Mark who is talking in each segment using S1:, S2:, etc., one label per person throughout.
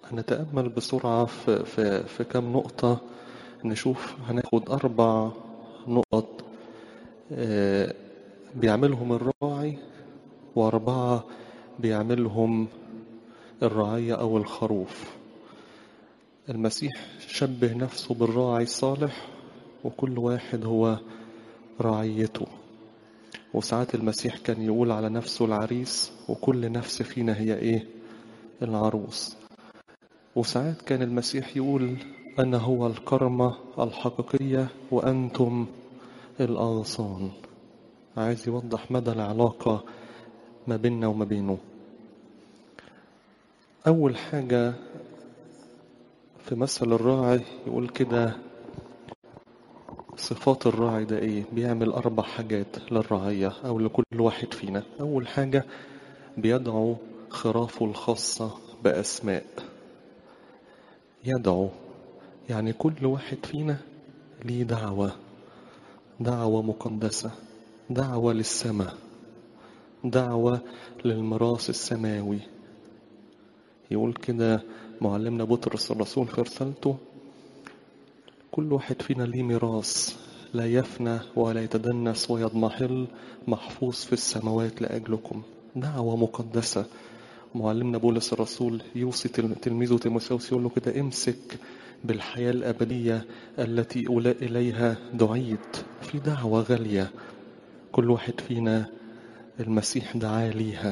S1: هنتأمل بسرعة في, في, في كم نقطة نشوف هناخد أربع نقط آه، بيعملهم الراعي وأربعة بيعملهم الرعية أو الخروف المسيح شبه نفسه بالراعي الصالح وكل واحد هو رعيته وساعات المسيح كان يقول على نفسه العريس وكل نفس فينا هي ايه العروس وساعات كان المسيح يقول أنا هو الكرمة الحقيقية وأنتم الأغصان عايز يوضح مدى العلاقة ما بيننا وما بينه أول حاجة في مثل الراعي يقول كده صفات الراعي ده ايه بيعمل أربع حاجات للرعية أو لكل واحد فينا أول حاجة بيدعو خرافه الخاصة بأسماء يدعو يعني كل واحد فينا ليه دعوة دعوة مقدسة دعوة للسماء دعوة للميراث السماوي يقول كده معلمنا بطرس الرسول في رسالته كل واحد فينا ليه ميراث لا يفنى ولا يتدنس ويضمحل محفوظ في السماوات لأجلكم دعوة مقدسة معلمنا بولس الرسول يوصي تلميذه تيموثاوس يقول له كده امسك بالحياة الأبدية التي إليها دعيت في دعوة غالية كل واحد فينا المسيح دعاه ليها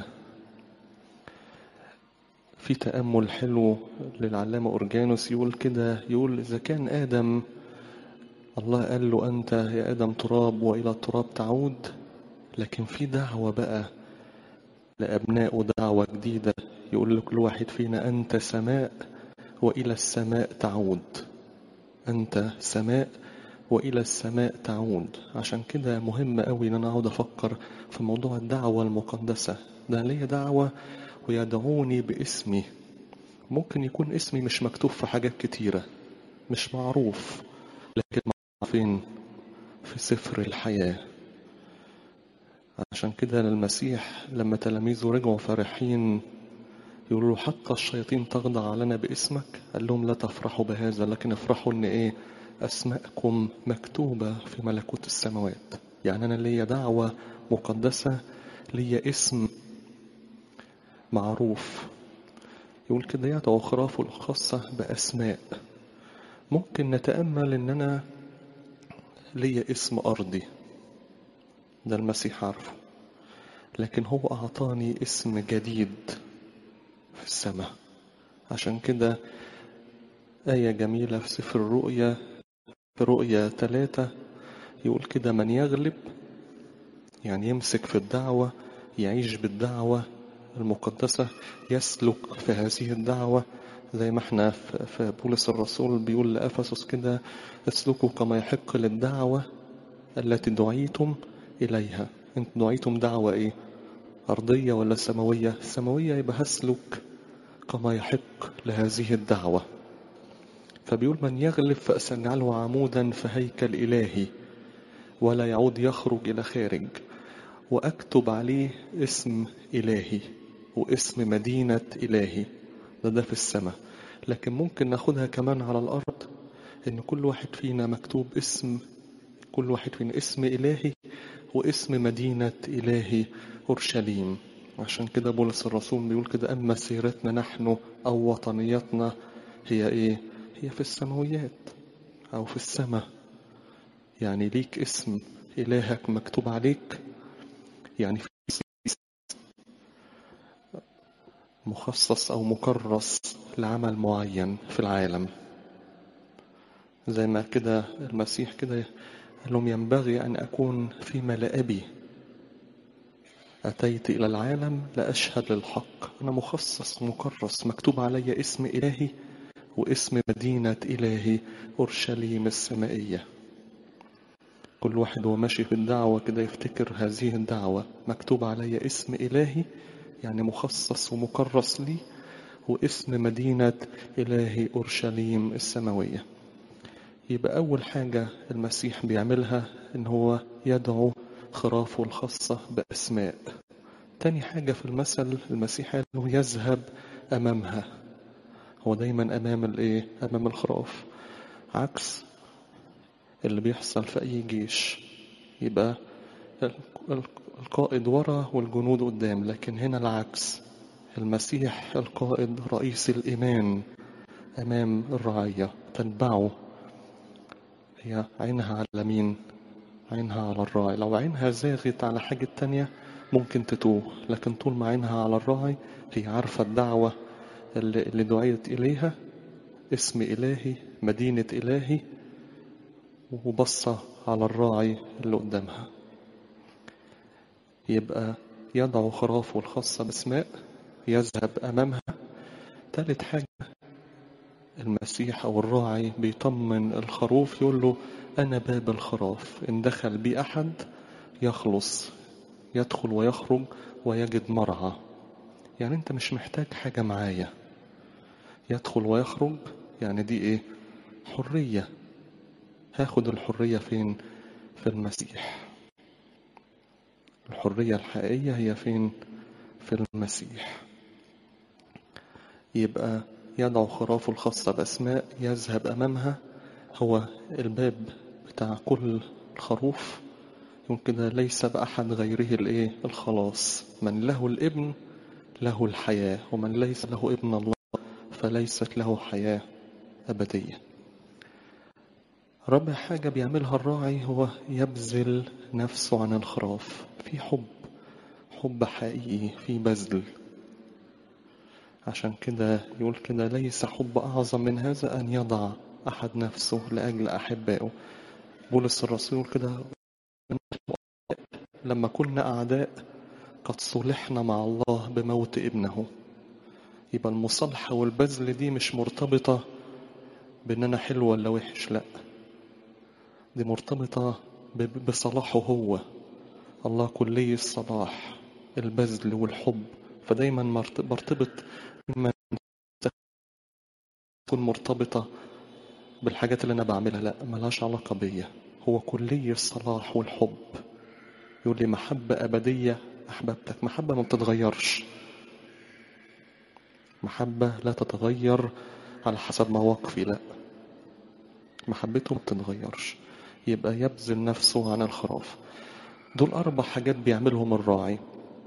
S1: في تأمل حلو للعلامة أورجانوس يقول كده يقول إذا كان آدم الله قال له أنت يا آدم تراب وإلى التراب تعود لكن في دعوة بقى لأبنائه دعوة جديدة يقول لكل واحد فينا أنت سماء وإلى السماء تعود أنت سماء وإلى السماء تعود عشان كده مهم قوي إن أنا أقعد أفكر في موضوع الدعوة المقدسة ده ليا دعوة ويدعوني باسمي ممكن يكون اسمي مش مكتوب في حاجات كتيرة مش معروف لكن معروف فين في سفر الحياة عشان كده المسيح لما تلاميذه رجعوا فرحين يقولوا له حتى الشياطين تخضع لنا باسمك قال لهم لا تفرحوا بهذا لكن افرحوا ان ايه اسماءكم مكتوبة في ملكوت السماوات يعني انا ليا دعوة مقدسة ليا اسم معروف يقول كده يدعو خرافه الخاصة بأسماء ممكن نتأمل إن أنا ليا اسم أرضي ده المسيح عارفه لكن هو أعطاني اسم جديد في السماء عشان كده آية جميلة في سفر الرؤيا في رؤيا ثلاثة يقول كده من يغلب يعني يمسك في الدعوة يعيش بالدعوة المقدسة يسلك في هذه الدعوة زي ما احنا في بولس الرسول بيقول لأفسس كده اسلكوا كما يحق للدعوة التي دعيتم إليها انت دعيتم دعوة ايه أرضية ولا سماوية سماوية يبقى هسلك كما يحق لهذه الدعوة فبيقول من يغلب فأسنعله عمودا في هيكل إلهي ولا يعود يخرج إلى خارج وأكتب عليه اسم إلهي واسم مدينة إلهي ده ده في السماء لكن ممكن ناخدها كمان على الأرض إن كل واحد فينا مكتوب اسم كل واحد فينا اسم إلهي واسم مدينة إلهي أورشليم عشان كده بولس الرسول بيقول كده أما سيرتنا نحن أو وطنيتنا هي إيه هي في السماويات أو في السماء يعني ليك اسم إلهك مكتوب عليك يعني في مخصص أو مكرس لعمل معين في العالم زي ما كده المسيح كده قال لهم ينبغي أن أكون في ملا أبي أتيت إلى العالم لأشهد للحق أنا مخصص مكرس مكتوب علي اسم إلهي واسم مدينة إلهي أورشليم السمائية كل واحد هو ماشي في الدعوة كده يفتكر هذه الدعوة مكتوب علي اسم إلهي يعني مخصص ومكرس لي واسم مدينة إلهي أورشليم السماوية يبقى أول حاجة المسيح بيعملها إن هو يدعو خرافه الخاصة بأسماء تاني حاجة في المثل المسيح أنه يذهب أمامها هو دايما أمام الإيه أمام الخراف عكس اللي بيحصل في أي جيش يبقى القائد ورا والجنود قدام لكن هنا العكس المسيح القائد رئيس الإيمان أمام الرعية تتبعه هي عينها على مين عينها على الراعي لو عينها زاغت على حاجة تانية ممكن تتوه لكن طول ما عينها على الراعي هي عارفة الدعوة اللي, اللي دعيت إليها اسم إلهي مدينة إلهي وبصة على الراعي اللي قدامها يبقى يضع خرافه الخاصة باسماء يذهب أمامها ثالث حاجة المسيح أو الراعي بيطمن الخروف يقول له أنا باب الخراف إن دخل بي أحد يخلص يدخل ويخرج ويجد مرعى يعني أنت مش محتاج حاجة معايا يدخل ويخرج يعني دي إيه حرية هاخد الحرية فين في المسيح الحرية الحقيقية هي فين في المسيح يبقى يدعو خرافه الخاصة بأسماء يذهب أمامها هو الباب بتاع كل خروف يمكن كده ليس بأحد غيره الإيه الخلاص من له الابن له الحياة ومن ليس له ابن الله فليست له حياة أبدية رابع حاجة بيعملها الراعي هو يبذل نفسه عن الخراف في حب حب حقيقي في بذل عشان كده يقول كده ليس حب أعظم من هذا أن يضع أحد نفسه لأجل أحبائه بولس الرسول كده لما كنا أعداء قد صلحنا مع الله بموت ابنه يبقى المصالحة والبذل دي مش مرتبطة بأن أنا حلو ولا وحش لأ دي مرتبطة بصلاحه هو الله كلي الصلاح البذل والحب فدايما برتبط من تكون مرتبطة بالحاجات اللي أنا بعملها لا ملهاش علاقة بيا هو كلي الصلاح والحب يقول لي محبة أبدية أحببتك محبة ما بتتغيرش محبة لا تتغير على حسب مواقفي لا محبته ما بتتغيرش يبقى يبذل نفسه عن الخراف دول أربع حاجات بيعملهم الراعي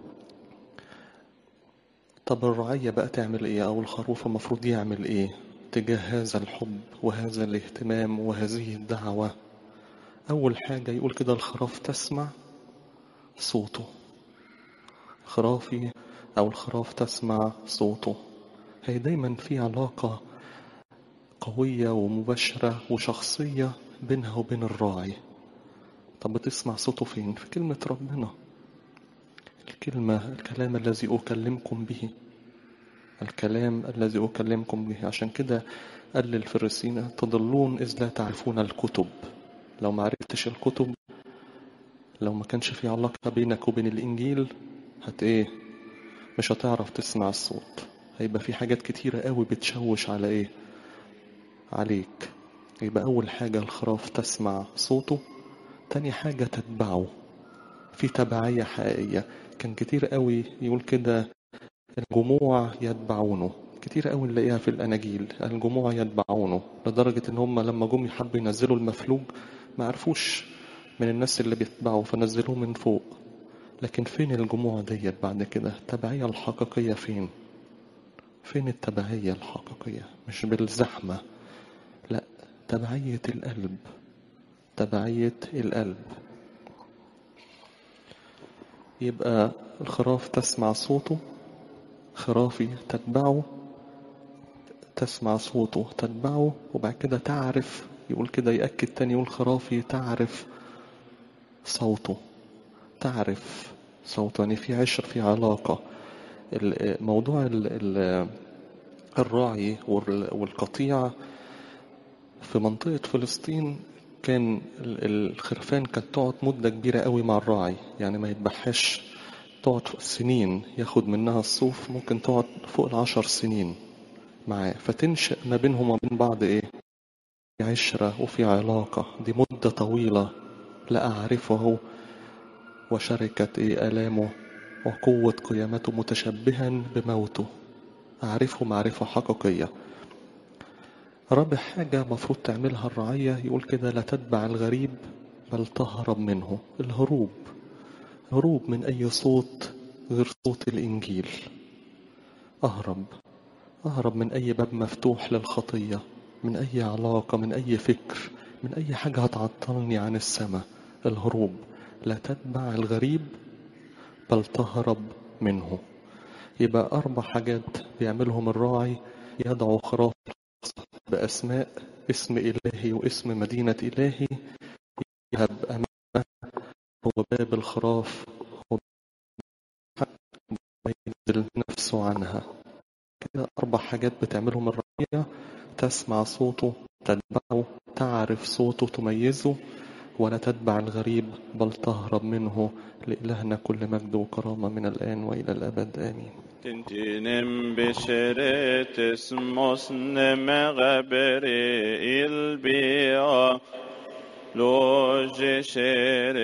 S1: طب الرعية بقى تعمل إيه أو الخروف المفروض يعمل إيه تجاه هذا الحب وهذا الاهتمام وهذه الدعوة أول حاجة يقول كده الخراف تسمع صوته خرافي أو الخراف تسمع صوته هي دايما في علاقة قوية ومباشرة وشخصية بينها وبين الراعي طب بتسمع صوته فين في كلمة ربنا الكلمة الكلام الذي أكلمكم به الكلام الذي أكلمكم به عشان كده قال للفريسين تضلون إذ لا تعرفون الكتب لو ما عرفتش الكتب لو ما كانش في علاقة بينك وبين الإنجيل هت إيه مش هتعرف تسمع الصوت هيبقى في حاجات كتيرة قوي بتشوش على إيه عليك يبقى أول حاجة الخراف تسمع صوته تاني حاجة تتبعه في تبعية حقيقية كان كتير قوي يقول كده الجموع يتبعونه كتير قوي نلاقيها في الأناجيل الجموع يتبعونه لدرجة إن هم لما جم يحبوا ينزلوا المفلوج ما عرفوش من الناس اللي بيتبعوا فنزلوه من فوق لكن فين الجموع ديت بعد كده التبعية الحقيقية فين فين التبعية الحقيقية مش بالزحمة لا تبعية القلب تبعية القلب يبقى الخراف تسمع صوته خرافي تتبعه تسمع صوته تتبعه وبعد كده تعرف يقول كده يأكد تاني يقول خرافي تعرف صوته تعرف صوته يعني في عشر في علاقة موضوع الراعي والقطيع في منطقة فلسطين كان الخرفان كانت تقعد مدة كبيرة قوي مع الراعي يعني ما يتبحش تقعد سنين ياخد منها الصوف ممكن تقعد فوق العشر سنين معاه فتنشأ ما بينهم وبين بعض ايه في عشرة وفي علاقة دي مدة طويلة لا أعرفه وشركة إيه آلامه وقوة قيامته متشبها بموته أعرفه معرفة حقيقية رابع حاجة مفروض تعملها الرعية يقول كده لا تتبع الغريب بل تهرب منه الهروب هروب من أي صوت غير صوت الإنجيل أهرب أهرب من أي باب مفتوح للخطية من أي علاقة من أي فكر من أي حاجة هتعطلني عن السماء الهروب لا تتبع الغريب بل تهرب منه يبقى أربع حاجات بيعملهم الراعي يدعو خراف بأسماء اسم إلهي واسم مدينة إلهي يهب أمامه هو باب الخراف وينزل نفسه عنها كده أربع حاجات بتعملهم الرعية تسمع صوته تتبعه تعرف صوته تميزه ولا تتبع الغريب بل تهرب منه لإلهنا كل مجد وكرامة من الآن وإلى الأبد آمين
S2: Tintinem beşeretes mosneme gabere il bia loje şere